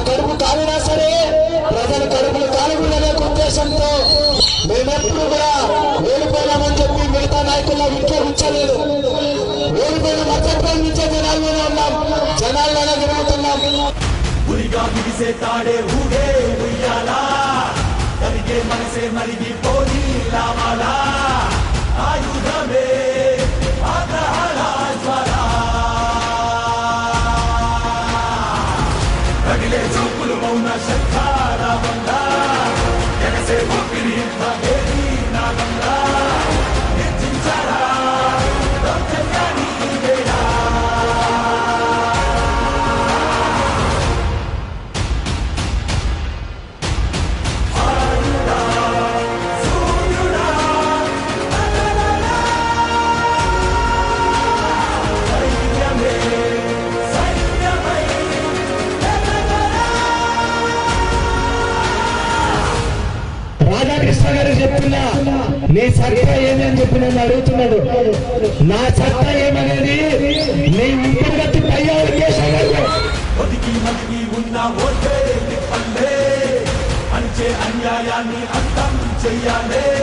కడుపు కాలినా సరే ప్రజల కడుపులు కాలుగులనే ఉద్దేశంతో మేమెప్పుడు కూడా ఓడిపోయినామని చెప్పి మిగతా నాయకుల్లో ఇంట్లో ఉంచలేదు ఓడిపోయిన మద్దతు నుంచే జనాల్లోనే ఉన్నాం జనాల్లోనే తిరుగుతున్నాం ఉరిగా బిగిసే తాడే ఊగే ఉయ్యాలా కరిగే మనసే మరిగి పోని లావాలా ఆయుధమే ఆగ్రహాల జ్వాల రగిలే చూపులు మౌన శంఖారావంగా ఎగసే ఊపిరి భగేరి నాగంగా నిర్జించారా దౌర్జన్యాన్ని వేళ రాధాకృష్ణ గారు చెప్తున్నా నీ సత్తా ఏమని చెప్పి నన్ను అడుగుతున్నాడు నా సత్తా ఏమనేది నీ ఇంటికి కట్టి పయ్యా ఉద్దేశం ఒదిగి మదిగి ఉన్న ఓటే నిప్పల్లే అంచే అన్యాయాన్ని అంతం చెయ్యాలే